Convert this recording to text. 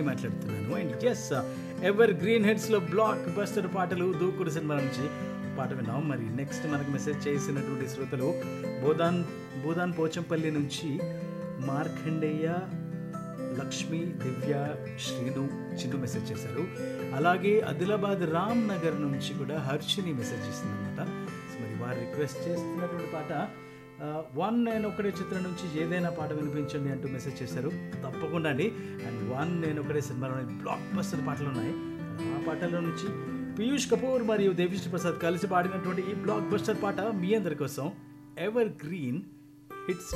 చక్రవర్తిని మాట్లాడుతున్నాను and yes evergreen హెడ్స్లో బ్లాక్ బస్టర్ పాటలు దూకుడు సినిమా నుంచి పాట విన్నాం మరి నెక్స్ట్ మనకు మెసేజ్ చేసినటువంటి శ్రోతలు బోధాన్ బోధాన్ పోచంపల్లి నుంచి మార్కండేయ లక్ష్మి దివ్య శ్రీను చిన్ను మెసేజ్ చేశారు అలాగే ఆదిలాబాద్ రామ్ నగర్ నుంచి కూడా హర్షిని మెసేజ్ చేసింది అనమాట సో మరి వారు రిక్వెస్ట్ చేస్తున్నటువంటి పాట ఆ, వన్ నేను ఒకటే చిత్రం నుంచి ఏదైనా పాట వినిపించండి అంటూ మెసేజ్ చేశారు తప్పకుండా అండి అండ్ వన్ నేను ఒకటే సినిమాలోని బ్లాక్ బస్టర్ పాటలు ఉన్నాయి ఆ పాటల నుంచి పీయూష్ కపూర్ మరియు దేవిశ్రీ ప్రసాద్ కలిసి పాడినటువంటి ఈ బ్లాక్ బస్టర్ పాట మీ అందరి కోసం ఎవర్ గ్రీన్ హిట్స్